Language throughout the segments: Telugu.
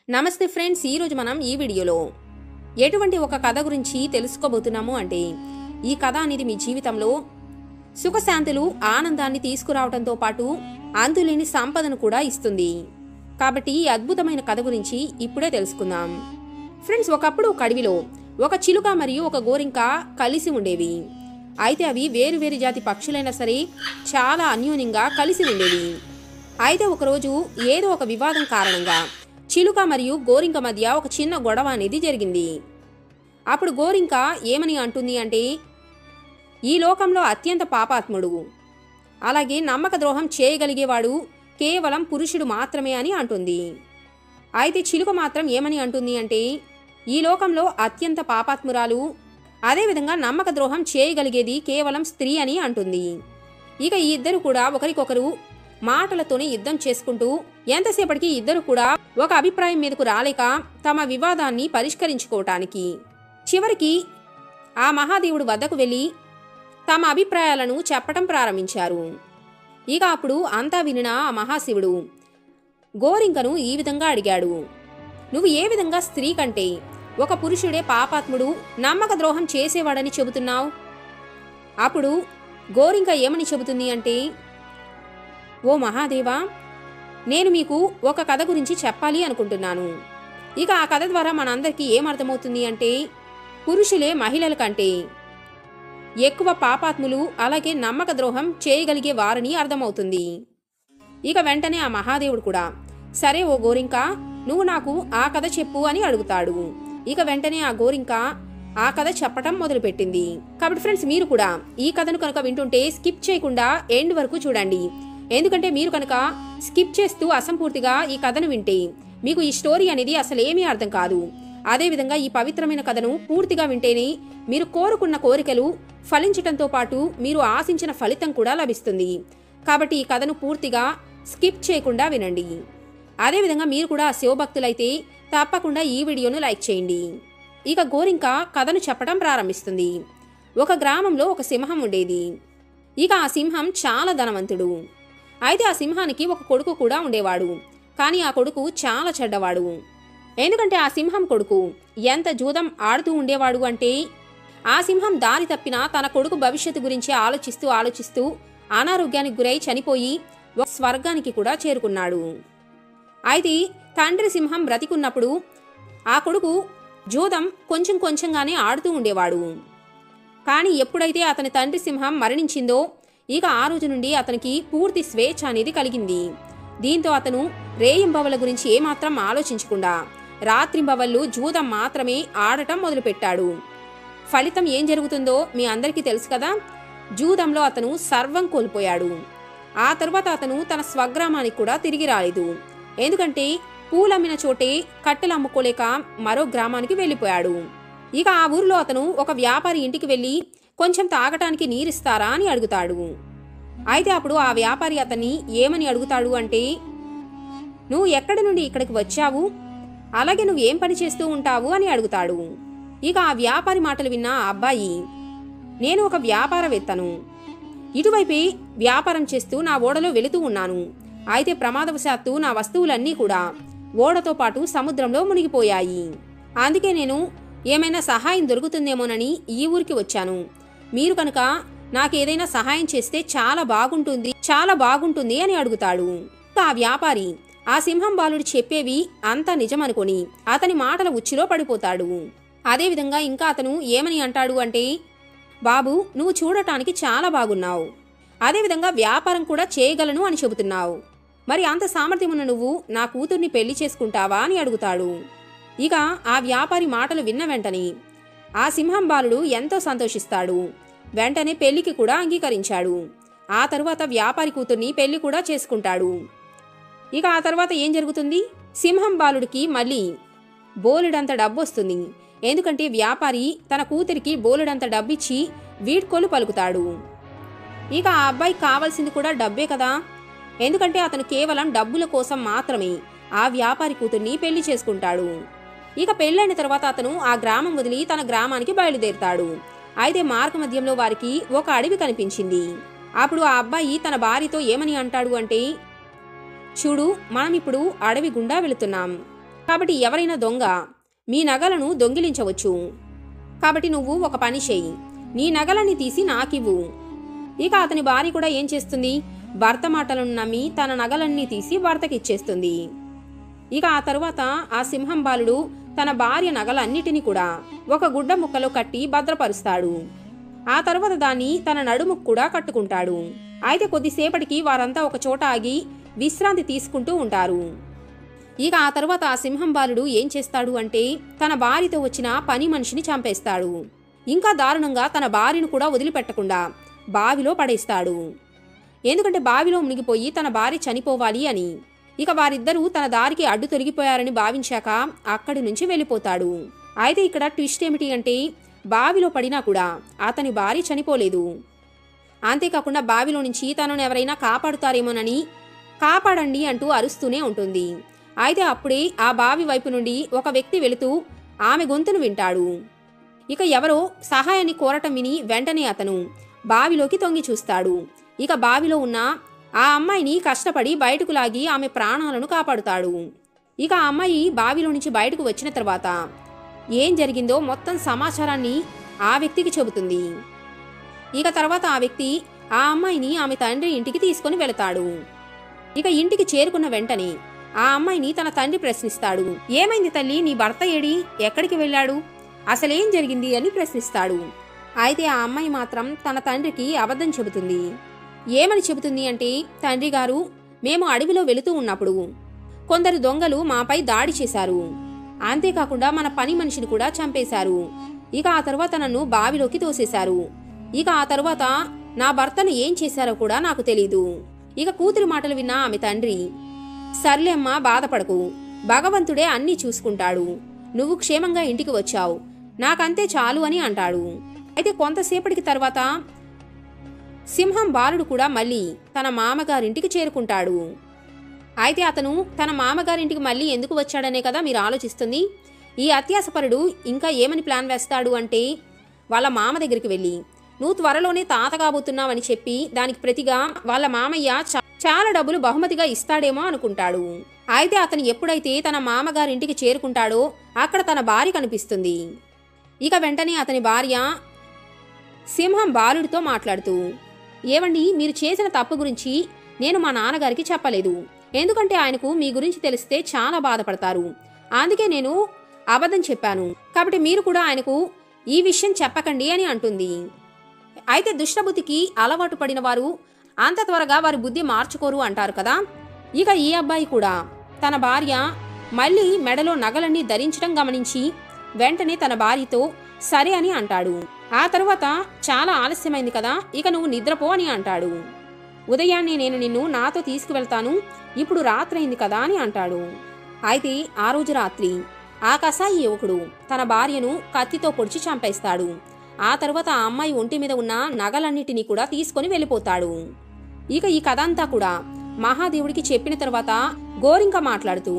నమస్తే ఫ్రెండ్స్ ఈరోజు మనం ఈ వీడియోలో ఎటువంటి ఒక కథ గురించి తెలుసుకోబోతున్నాము అంటే ఈ కథ అనేది మీ జీవితంలో సుఖశాంతులు ఆనందాన్ని తీసుకురావడంతో పాటు అంతులేని సంపదను కూడా ఇస్తుంది కాబట్టి ఈ అద్భుతమైన కథ గురించి ఇప్పుడే తెలుసుకుందాం ఫ్రెండ్స్ ఒకప్పుడు ఒక అడవిలో ఒక చిలుక మరియు ఒక గోరింక కలిసి ఉండేవి అయితే అవి వేరు వేరు జాతి పక్షులైనా సరే చాలా అన్యోన్యంగా కలిసి ఉండేవి అయితే ఒకరోజు ఏదో ఒక వివాదం కారణంగా చిలుక మరియు గోరింక మధ్య ఒక చిన్న గొడవ అనేది జరిగింది అప్పుడు గోరింక ఏమని అంటుంది అంటే ఈ లోకంలో అత్యంత పాపాత్ముడు అలాగే నమ్మక ద్రోహం చేయగలిగేవాడు కేవలం పురుషుడు మాత్రమే అని అంటుంది అయితే చిలుక మాత్రం ఏమని అంటుంది అంటే ఈ లోకంలో అత్యంత పాపాత్మురాలు అదేవిధంగా నమ్మక ద్రోహం చేయగలిగేది కేవలం స్త్రీ అని అంటుంది ఇక ఈ ఇద్దరు కూడా ఒకరికొకరు మాటలతోనే యుద్ధం చేసుకుంటూ ఎంతసేపటికి ఇద్దరు కూడా ఒక అభిప్రాయం మీదకు రాలేక తమ వివాదాన్ని పరిష్కరించుకోవటానికి చివరికి ఆ మహాదేవుడు వద్దకు వెళ్ళి తమ అభిప్రాయాలను చెప్పటం ప్రారంభించారు ఇక అప్పుడు అంతా వినిన ఆ మహాశివుడు గోరింకను ఈ విధంగా అడిగాడు నువ్వు ఏ విధంగా స్త్రీ కంటే ఒక పురుషుడే పాపాత్ముడు నమ్మక ద్రోహం చేసేవాడని చెబుతున్నావు అప్పుడు గోరింక ఏమని చెబుతుంది అంటే ఓ మహాదేవా నేను మీకు ఒక కథ గురించి చెప్పాలి అనుకుంటున్నాను ఇక ఆ కథ ద్వారా మనందరికీ ఏమర్థమవుతుంది అంటే పురుషులే మహిళల కంటే ఎక్కువ పాపాత్ములు అలాగే నమ్మక ద్రోహం చేయగలిగే వారని అర్థమవుతుంది ఇక వెంటనే ఆ మహాదేవుడు కూడా సరే ఓ గోరింక నువ్వు నాకు ఆ కథ చెప్పు అని అడుగుతాడు ఇక వెంటనే ఆ గోరింక ఆ కథ చెప్పటం మొదలుపెట్టింది కాబట్టి ఫ్రెండ్స్ మీరు కూడా ఈ కథను కనుక వింటుంటే స్కిప్ చేయకుండా ఎండ్ వరకు చూడండి ఎందుకంటే మీరు కనుక స్కిప్ చేస్తూ అసంపూర్తిగా ఈ కథను వింటే మీకు ఈ స్టోరీ అనేది అసలు ఏమీ అర్థం కాదు అదేవిధంగా ఈ పవిత్రమైన కథను పూర్తిగా వింటేనే మీరు కోరుకున్న కోరికలు ఫలించటంతో పాటు మీరు ఆశించిన ఫలితం కూడా లభిస్తుంది కాబట్టి ఈ కథను పూర్తిగా స్కిప్ చేయకుండా వినండి అదేవిధంగా మీరు కూడా శివభక్తులైతే తప్పకుండా ఈ వీడియోను లైక్ చేయండి ఇక గోరింక కథను చెప్పడం ప్రారంభిస్తుంది ఒక గ్రామంలో ఒక సింహం ఉండేది ఇక ఆ సింహం చాలా ధనవంతుడు అయితే ఆ సింహానికి ఒక కొడుకు కూడా ఉండేవాడు కానీ ఆ కొడుకు చాలా చెడ్డవాడు ఎందుకంటే ఆ సింహం కొడుకు ఎంత జూదం ఆడుతూ ఉండేవాడు అంటే ఆ సింహం దారి తప్పిన తన కొడుకు భవిష్యత్తు గురించి ఆలోచిస్తూ ఆలోచిస్తూ అనారోగ్యానికి గురై చనిపోయి ఒక స్వర్గానికి కూడా చేరుకున్నాడు అయితే తండ్రి సింహం బ్రతికున్నప్పుడు ఆ కొడుకు జూదం కొంచెం కొంచెంగానే ఆడుతూ ఉండేవాడు కానీ ఎప్పుడైతే అతని తండ్రి సింహం మరణించిందో ఇక ఆ రోజు నుండి అతనికి పూర్తి స్వేచ్ఛ అనేది కలిగింది దీంతో అతను రేయింబవల గురించి ఏమాత్రం ఆలోచించకుండా రాత్రింబవళ్ళు జూదం మాత్రమే ఆడటం మొదలుపెట్టాడు ఫలితం ఏం జరుగుతుందో మీ అందరికీ తెలుసు కదా జూదంలో అతను సర్వం కోల్పోయాడు ఆ తరువాత అతను తన స్వగ్రామానికి కూడా తిరిగి రాలేదు ఎందుకంటే పూలమ్మిన చోటే కట్టెలు అమ్ముకోలేక మరో గ్రామానికి వెళ్ళిపోయాడు ఇక ఆ ఊరిలో అతను ఒక వ్యాపారి ఇంటికి వెళ్ళి కొంచెం తాగటానికి నీరిస్తారా అని అడుగుతాడు అయితే అప్పుడు ఆ వ్యాపారి అతన్ని ఏమని అడుగుతాడు అంటే నువ్వు ఎక్కడి నుండి ఇక్కడికి వచ్చావు అలాగే నువ్వు ఏం పని చేస్తూ ఉంటావు అని అడుగుతాడు ఇక ఆ వ్యాపారి మాటలు విన్న ఆ అబ్బాయి నేను ఒక వ్యాపారవేత్తను ఇటువైపే వ్యాపారం చేస్తూ నా ఓడలో వెళుతూ ఉన్నాను అయితే ప్రమాదవశాత్తు నా వస్తువులన్నీ కూడా ఓడతో పాటు సముద్రంలో మునిగిపోయాయి అందుకే నేను ఏమైనా సహాయం దొరుకుతుందేమోనని ఈ ఊరికి వచ్చాను మీరు కనుక నాకేదైనా సహాయం చేస్తే చాలా బాగుంటుంది చాలా బాగుంటుంది అని అడుగుతాడు ఆ వ్యాపారి ఆ సింహం బాలుడు చెప్పేవి అంతా నిజమనుకొని అతని మాటల ఉచ్చులో పడిపోతాడు అదేవిధంగా ఇంకా అతను ఏమని అంటాడు అంటే బాబు నువ్వు చూడటానికి చాలా బాగున్నావు అదేవిధంగా వ్యాపారం కూడా చేయగలను అని చెబుతున్నావు మరి అంత సామర్థ్యమున్న నువ్వు నా కూతుర్ని పెళ్లి చేసుకుంటావా అని అడుగుతాడు ఇక ఆ వ్యాపారి మాటలు విన్న వెంటనే ఆ సింహం బాలుడు ఎంతో సంతోషిస్తాడు వెంటనే పెళ్లికి కూడా అంగీకరించాడు ఆ తరువాత వ్యాపారి కూతుర్ని పెళ్లి కూడా చేసుకుంటాడు ఇక ఆ తర్వాత ఏం జరుగుతుంది సింహం బాలుడికి మళ్ళీ బోలెడంత డబ్బు వస్తుంది ఎందుకంటే వ్యాపారి తన కూతురికి బోలెడంత డబ్బిచ్చి వీడ్కోలు పలుకుతాడు ఇక ఆ అబ్బాయికి కావాల్సింది కూడా డబ్బే కదా ఎందుకంటే అతను కేవలం డబ్బుల కోసం మాత్రమే ఆ వ్యాపారి కూతుర్ని పెళ్లి చేసుకుంటాడు ఇక పెళ్ళైన తర్వాత అతను ఆ గ్రామం వదిలి తన గ్రామానికి బయలుదేరుతాడు అయితే మార్గ మధ్యంలో వారికి ఒక అడవి కనిపించింది అప్పుడు ఆ అబ్బాయి తన భార్యతో ఏమని అంటాడు అంటే చూడు మనం ఇప్పుడు అడవి గుండా వెళుతున్నాం కాబట్టి ఎవరైనా దొంగ మీ నగలను దొంగిలించవచ్చు కాబట్టి నువ్వు ఒక పని చేయి నీ నగలని తీసి నాకివ్వు ఇక అతని భార్య కూడా ఏం చేస్తుంది భర్త మాటలను నమ్మి తన నగలన్నీ తీసి భర్తకిచ్చేస్తుంది ఇక ఆ తరువాత ఆ సింహం బాలుడు తన భార్య నగలన్నిటినీ కూడా ఒక గుడ్డ ముక్కలో కట్టి భద్రపరుస్తాడు ఆ తర్వాత దాన్ని తన నడుముకు కూడా కట్టుకుంటాడు అయితే కొద్దిసేపటికి వారంతా ఒక చోట ఆగి విశ్రాంతి తీసుకుంటూ ఉంటారు ఇక ఆ తర్వాత ఆ సింహం బాలుడు ఏం చేస్తాడు అంటే తన భార్యతో వచ్చిన పని మనిషిని చంపేస్తాడు ఇంకా దారుణంగా తన భార్యను కూడా వదిలిపెట్టకుండా బావిలో పడేస్తాడు ఎందుకంటే బావిలో మునిగిపోయి తన భార్య చనిపోవాలి అని ఇక వారిద్దరూ తన దారికి అడ్డు తొలగిపోయారని భావించాక అక్కడి నుంచి వెళ్ళిపోతాడు అయితే ఇక్కడ ట్విస్ట్ ఏమిటి అంటే బావిలో పడినా కూడా అతని భార్య చనిపోలేదు అంతేకాకుండా బావిలో నుంచి తనను ఎవరైనా కాపాడుతారేమోనని కాపాడండి అంటూ అరుస్తూనే ఉంటుంది అయితే అప్పుడే ఆ బావి వైపు నుండి ఒక వ్యక్తి వెళుతూ ఆమె గొంతును వింటాడు ఇక ఎవరో సహాయాన్ని కోరటం విని వెంటనే అతను బావిలోకి తొంగి చూస్తాడు ఇక బావిలో ఉన్న ఆ అమ్మాయిని కష్టపడి బయటకు లాగి ఆమె ప్రాణాలను కాపాడుతాడు ఇక ఆ అమ్మాయి బావిలో నుంచి బయటకు వచ్చిన తర్వాత ఏం జరిగిందో మొత్తం సమాచారాన్ని ఆ వ్యక్తికి చెబుతుంది ఇక తర్వాత ఆ వ్యక్తి ఆ అమ్మాయిని ఆమె తండ్రి ఇంటికి తీసుకొని వెళతాడు ఇక ఇంటికి చేరుకున్న వెంటనే ఆ అమ్మాయిని తన తండ్రి ప్రశ్నిస్తాడు ఏమైంది తల్లి నీ భర్త ఏడి ఎక్కడికి వెళ్ళాడు అసలేం జరిగింది అని ప్రశ్నిస్తాడు అయితే ఆ అమ్మాయి మాత్రం తన తండ్రికి అబద్ధం చెబుతుంది ఏమని చెబుతుంది అంటే తండ్రి గారు మేము అడవిలో వెళుతూ ఉన్నప్పుడు కొందరు దొంగలు మాపై దాడి చేశారు అంతేకాకుండా మన పని మనిషిని కూడా చంపేశారు ఇక ఆ తర్వాత నన్ను బావిలోకి తోసేశారు ఇక ఆ తర్వాత నా భర్తను ఏం చేశారో కూడా నాకు తెలీదు ఇక కూతురి మాటలు విన్న ఆమె తండ్రి సర్లేమ్మ బాధపడకు భగవంతుడే అన్నీ చూసుకుంటాడు నువ్వు క్షేమంగా ఇంటికి వచ్చావు నాకంతే చాలు అని అంటాడు అయితే కొంతసేపటికి తర్వాత సింహం బాలుడు కూడా మళ్ళీ తన మామగారింటికి చేరుకుంటాడు అయితే అతను తన మామగారింటికి మళ్ళీ ఎందుకు వచ్చాడనే కదా మీరు ఆలోచిస్తుంది ఈ అత్యాసపరుడు ఇంకా ఏమని ప్లాన్ వేస్తాడు అంటే వాళ్ళ మామ దగ్గరికి వెళ్ళి నువ్వు త్వరలోనే తాత కాబోతున్నావని చెప్పి దానికి ప్రతిగా వాళ్ళ మామయ్య చా- చాలా డబ్బులు బహుమతిగా ఇస్తాడేమో అనుకుంటాడు అయితే అతను ఎప్పుడైతే తన మామగారింటికి చేరుకుంటాడో అక్కడ తన భార్య కనిపిస్తుంది ఇక వెంటనే అతని భార్య సింహం బాలుడితో మాట్లాడుతూ ఏవండి మీరు చేసిన తప్పు గురించి నేను మా నాన్నగారికి చెప్పలేదు ఎందుకంటే ఆయనకు మీ గురించి తెలిస్తే చాలా బాధపడతారు అందుకే నేను అబద్ధం చెప్పాను కాబట్టి మీరు కూడా ఆయనకు ఈ విషయం చెప్పకండి అని అంటుంది అయితే దుష్టబుద్ధికి అలవాటు పడిన వారు అంత త్వరగా వారి బుద్ధి మార్చుకోరు అంటారు కదా ఇక ఈ అబ్బాయి కూడా తన భార్య మళ్ళీ మెడలో నగలన్నీ ధరించడం గమనించి వెంటనే తన భార్యతో సరే అని అంటాడు ఆ తర్వాత చాలా ఆలస్యమైంది కదా ఇక నువ్వు నిద్రపో అని అంటాడు ఉదయాన్నే నేను నిన్ను నాతో తీసుకువెళ్తాను ఇప్పుడు రాత్రైంది కదా అని అంటాడు అయితే ఆ రోజు రాత్రి ఆ కసాయి యువకుడు తన భార్యను కత్తితో పొడిచి చంపేస్తాడు ఆ తర్వాత ఆ అమ్మాయి ఒంటి మీద ఉన్న నగలన్నిటినీ కూడా తీసుకొని వెళ్ళిపోతాడు ఇక ఈ కథ అంతా కూడా మహాదేవుడికి చెప్పిన తర్వాత గోరింక మాట్లాడుతూ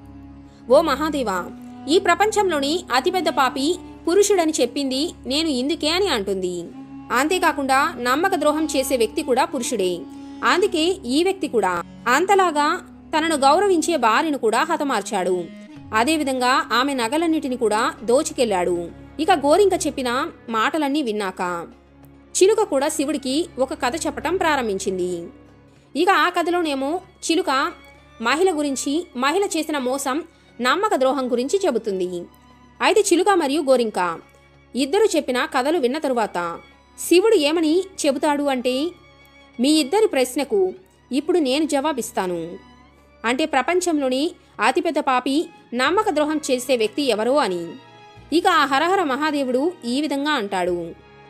ఓ మహాదేవా ఈ ప్రపంచంలోని అతిపెద్ద పాపి పురుషుడని చెప్పింది నేను ఇందుకే అని అంటుంది అంతేకాకుండా నమ్మక ద్రోహం చేసే వ్యక్తి కూడా పురుషుడే అందుకే ఈ వ్యక్తి కూడా అంతలాగా తనను గౌరవించే భార్యను కూడా హతమార్చాడు అదేవిధంగా ఆమె నగలన్నిటిని కూడా దోచుకెళ్లాడు ఇక గోరింక చెప్పిన మాటలన్నీ విన్నాక చిలుక కూడా శివుడికి ఒక కథ చెప్పటం ప్రారంభించింది ఇక ఆ కథలోనేమో చిలుక మహిళ గురించి మహిళ చేసిన మోసం నమ్మక ద్రోహం గురించి చెబుతుంది అయితే చిలుక మరియు గోరింక ఇద్దరు చెప్పిన కథలు విన్న తరువాత శివుడు ఏమని చెబుతాడు అంటే మీ ఇద్దరి ప్రశ్నకు ఇప్పుడు నేను జవాబిస్తాను అంటే ప్రపంచంలోని అతిపెద్ద పాపి నమ్మక ద్రోహం చేసే వ్యక్తి ఎవరో అని ఇక ఆ హరహర మహాదేవుడు ఈ విధంగా అంటాడు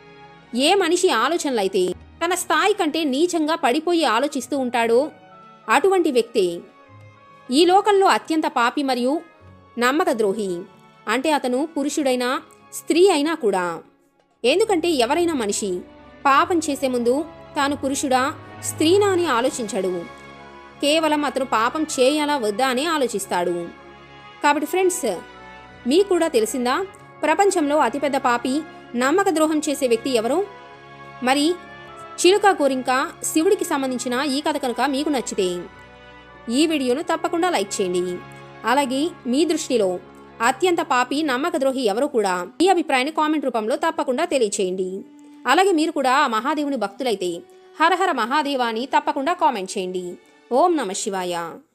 ఏ మనిషి ఆలోచనలైతే తన స్థాయి కంటే నీచంగా పడిపోయి ఆలోచిస్తూ ఉంటాడో అటువంటి వ్యక్తే ఈ లోకంలో అత్యంత పాపి మరియు నమ్మక ద్రోహి అంటే అతను పురుషుడైనా స్త్రీ అయినా కూడా ఎందుకంటే ఎవరైనా మనిషి పాపం చేసే ముందు తాను పురుషుడా స్త్రీనా అని ఆలోచించడు కేవలం అతను పాపం చేయాలా వద్దా అని ఆలోచిస్తాడు కాబట్టి ఫ్రెండ్స్ మీకు కూడా తెలిసిందా ప్రపంచంలో అతిపెద్ద పాపి నమ్మక ద్రోహం చేసే వ్యక్తి ఎవరు మరి చిలుక కోరింక శివుడికి సంబంధించిన ఈ కథ కనుక మీకు నచ్చితే ఈ వీడియోను తప్పకుండా లైక్ చేయండి అలాగే మీ దృష్టిలో అత్యంత పాపి నమ్మక ద్రోహి ఎవరు కూడా మీ అభిప్రాయాన్ని కామెంట్ రూపంలో తప్పకుండా తెలియచేయండి అలాగే మీరు కూడా ఆ మహాదేవుని భక్తులైతే హరహర మహాదేవాని తప్పకుండా కామెంట్ చేయండి ఓం నమ శివాయ